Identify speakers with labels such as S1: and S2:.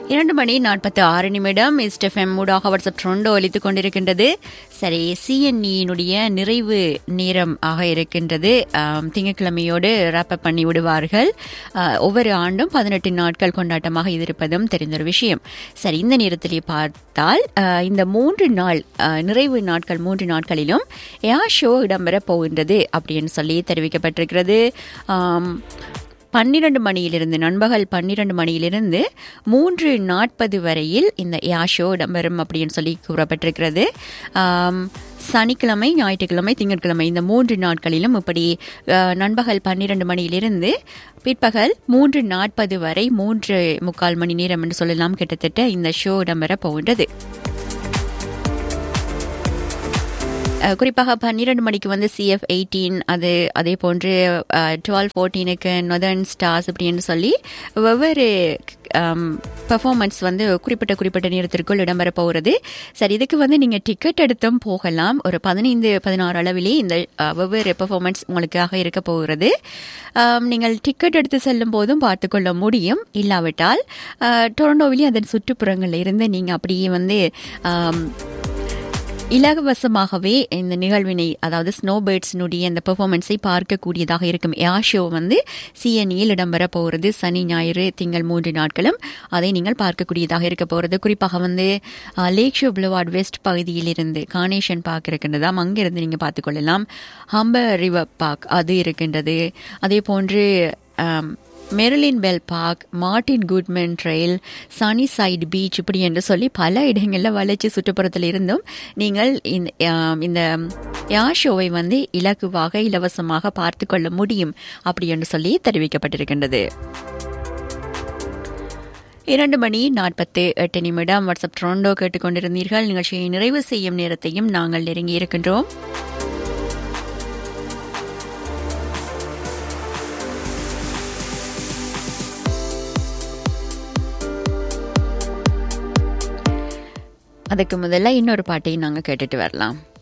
S1: இரண்டு மணி நாற்பத்தி ஆறு நிமிடம் இஸ்டெஃப்எம் மூடாக வாட்ஸ்அப் ட்ரெண்டோ ஒலித்துக் கொண்டிருக்கின்றது சரி சிஎன்இனுடைய நிறைவு நேரம் ஆக இருக்கின்றது ஆம், திங்கட்கிழமையோடு ரேப்பப் பண்ணி விடுவார்கள் ஆ, ஒவ்வொரு ஆண்டும் பதினெட்டு நாட்கள் கொண்டாட்டமாக இது இருப்பதும் தெரிந்த ஒரு விஷயம் சரி இந்த நேரத்திலே பார்த்தால் ஆ, இந்த மூன்று நாள் ஆ, நிறைவு நாட்கள் மூன்று நாட்களிலும் ஏர் ஷோ இடம்பெறப் போகின்றது அப்படின்னு சொல்லி தெரிவிக்கப்பட்டிருக்கிறது ஆம், பன்னிரண்டு மணியிலிருந்து நண்பகல் பன்னிரண்டு மணியிலிருந்து மூன்று நாற்பது வரையில் இந்த யா ஷோ இடம்பெறும் அப்படின்னு சொல்லி கூறப்பட்டிருக்கிறது ஆம், சனிக்கிழமை ஞாயிற்றுக்கிழமை திங்கட்கிழமை இந்த மூன்று நாட்களிலும் இப்படி அஹ், நண்பகல் பன்னிரண்டு மணியிலிருந்து பிற்பகல் மூன்று நாற்பது வரை மூன்று முக்கால் மணி நேரம் என்று சொல்லலாம் கிட்டத்தட்ட இந்த ஷோ இடம்பெற போகின்றது அஹ், குறிப்பாக பன்னிரண்டு மணிக்கு வந்து சிஎஃப் எயிட்டீன் அது அதே போன்று டுவெல் ஃபோர்டீனுக்கு நொதர்ன் ஸ்டார்ஸ் அப்படின்னு சொல்லி வெவ்வேறு பெர்ஃபார்மன்ஸ் வந்து குறிப்பிட்ட குறிப்பிட்ட நேரத்திற்குள் இடம்பெற போகிறது சரி இதுக்கு வந்து நீங்கள் டிக்கெட் எடுத்தும் போகலாம் ஒரு பதினைந்து பதினாறு அளவிலே இந்த அஹ், வெவ்வேறு பெர்ஃபார்மன்ஸ் உங்களுக்காக இருக்க போகிறது ஆம், நீங்கள் டிக்கெட் எடுத்து செல்லும் போதும் பார்த்துக்கொள்ள முடியும் இல்லாவிட்டால் அஹ், டொரண்டோவிலே அதன் சுற்றுப்புறங்களில் இருந்து நீங்கள் அப்படியே வந்து ஆம், இலவசமாகவே இந்த நிகழ்வினை அதாவது ஸ்னோ பேர்ட்ஸினுடைய அந்த பெர்ஃபார்மன்ஸை பார்க்கக்கூடியதாக இருக்கும் ஏர் ஷோ வந்து சிஎன்இயில் இடம்பெற போகிறது சனி ஞாயிறு திங்கள் மூன்று நாட்களும் அதை நீங்கள் பார்க்கக்கூடியதாக இருக்க போகிறது குறிப்பாக வந்து லேக் ஷோ புளவார்ட் வெஸ்ட் பகுதியிலிருந்து கானேஷன் பார்க் இருக்கின்றதாம் அங்கிருந்து நீங்கள் பார்த்துக்கொள்ளலாம் ஹம்பர் ரிவர் பார்க் அது இருக்கின்றது அதே போன்று ஆம், Marilyn Bell Park Martin Goodman trail Sunnyside beach இப்படி என்று சொல்லி பல இடங்களில் வளர்ச்சி சுற்றுப்புறத்தில் இருந்தும் நீங்கள் இந்த ஆம், இந்த யார் ஷோவை வந்து இலகுவாக இலவசமாக பார்த்து கொள்ள முடியும் அப்படி என்று சொல்லி தெரிவிக்கப்பட்டிருக்கின்றது இரண்டு மணி நாற்பத்து எட்டு நிமிடம் வாட்ஸ்அப் ட்ரோண்டோ கேட்டுக்கொண்டிருந்தீர்கள் நிகழ்ச்சியை நிறைவு செய்யும் நேரத்தையும் நாங்கள் நெருங்கி இருக்கின்றோம் அதுக்கு முதல்ல இன்னொரு பாட்டையும் நாங்கள் கேட்டுட்டு வரலாம்